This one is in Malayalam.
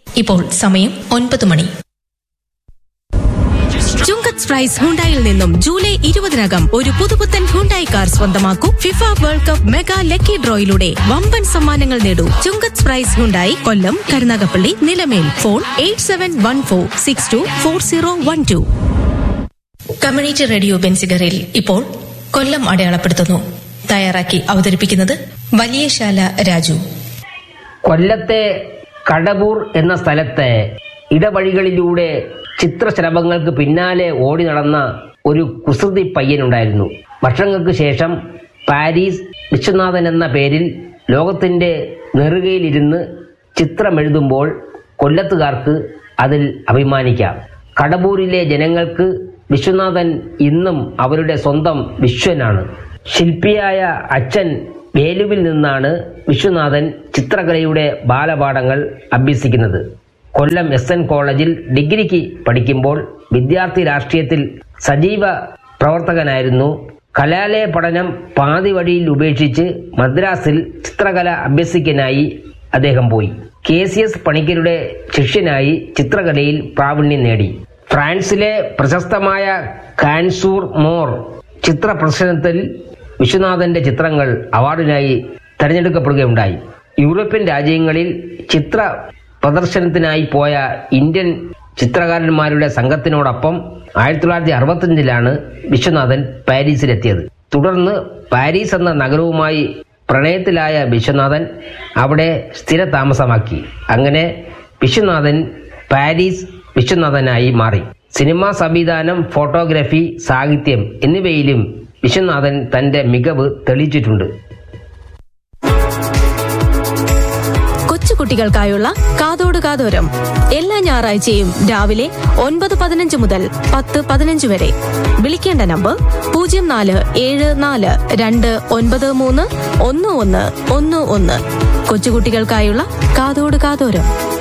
ഇപ്പോൾ സമയം ഒൻപത് മണി ചുങ്കത്ത് പ്രൈസ് ഹുണ്ടായിൽ നിന്നും ജൂലൈ ഇരുപതിനകം ഒരു പുതുപുത്തൻ ഹുണ്ടായി കാർ സ്വന്തമാക്കൂ FIFA world cup mega lucky ഡ്രോയിലൂടെ വമ്പൻ സമ്മാനങ്ങൾ നേടൂ Chungath price Hyundai Kollam Karunagappally Nilamel phone eight seven one four six two four zero one two community radio ബെൻസിഗറിൽ ഇപ്പോൾ കൊല്ലം അടയാളപ്പെടുത്തുന്നു തയ്യാറാക്കി അവതരിപ്പിക്കുന്നത് വലിയശാല രാജു കൊല്ലത്തെ കടവൂർ എന്ന സ്ഥലത്തെ ഇടവഴികളിലൂടെ ചിത്രശലഭങ്ങൾക്ക് പിന്നാലെ ഓടി നടന്ന ഒരു കുസൃതി പയ്യനുണ്ടായിരുന്നു വർഷങ്ങൾക്ക് ശേഷം പാരീസ് വിശ്വനാഥൻ എന്ന പേരിൽ ലോകത്തിന്റെ നെറുകയിലിരുന്ന് ചിത്രമെഴുതുമ്പോൾ കൊല്ലത്തുകാർക്ക് അതിൽ അഭിമാനിക്കാം കടവൂരിലെ ജനങ്ങൾക്ക് വിശ്വനാഥൻ ഇന്നും അവരുടെ സ്വന്തം വിശ്വനാണ് ശില്പിയായ അച്ഛൻ വേലുവിൽ നിന്നാണ് വിശ്വനാഥൻ ചിത്രകലയുടെ ബാലപാഠങ്ങൾ അഭ്യസിക്കുന്നത് കൊല്ലം എസ് എൻ കോളേജിൽ ഡിഗ്രിക്ക് പഠിക്കുമ്പോൾ വിദ്യാർത്ഥി രാഷ്ട്രീയത്തിൽ സജീവ പ്രവർത്തകനായിരുന്നു കലാലയ പഠനം പാതി വഴിയിൽ ഉപേക്ഷിച്ച് മദ്രാസിൽ ചിത്രകല അഭ്യസിക്കാനായി അദ്ദേഹം പോയി കെ സി എസ് പണിക്കരുടെ ശിഷ്യനായി ചിത്രകലയിൽ പ്രാവീണ്യം നേടി ഫ്രാൻസിലെ പ്രശസ്തമായ കാൻസൂർ മോർ ചിത്ര പ്രദർശനത്തിൽ വിശ്വനാഥന്റെ ചിത്രങ്ങൾ അവാർഡിനായി തെരഞ്ഞെടുക്കപ്പെടുകയുണ്ടായി യൂറോപ്യൻ രാജ്യങ്ങളിൽ ചിത്ര പ്രദർശനത്തിനായി പോയ ഇന്ത്യൻ ചിത്രകാരന്മാരുടെ സംഘത്തിനോടൊപ്പം ആയിരത്തി തൊള്ളായിരത്തി അറുപത്തിയഞ്ചിലാണ് വിശ്വനാഥൻ പാരീസിലെത്തിയത് തുടർന്ന് പാരീസ് എന്ന നഗരവുമായി പ്രണയത്തിലായ വിശ്വനാഥൻ അവിടെ സ്ഥിര താമസമാക്കി അങ്ങനെ വിശ്വനാഥൻ പാരീസ് വിശ്വനാഥനായി മാറി സിനിമാ സംവിധാനം ഫോട്ടോഗ്രാഫി സാഹിത്യം എന്നിവയിലും വിശ്വനാഥൻ തന്റെ മികവ് തെളിയിച്ചിട്ടുണ്ട് കൊച്ചുകുട്ടികൾക്കായുള്ള കാതോട് കാതോരം എല്ലാ ഞായറാഴ്ചയും രാവിലെ ഒൻപത് പതിനഞ്ച് മുതൽ പത്ത് പതിനഞ്ച് വരെ വിളിക്കേണ്ട നമ്പർ പൂജ്യം നാല് ഏഴ് നാല് രണ്ട് ഒൻപത് മൂന്ന് ഒന്ന് ഒന്ന് ഒന്ന് ഒന്ന് കൊച്ചുകുട്ടികൾക്കായുള്ള കാതോട് കാതോരം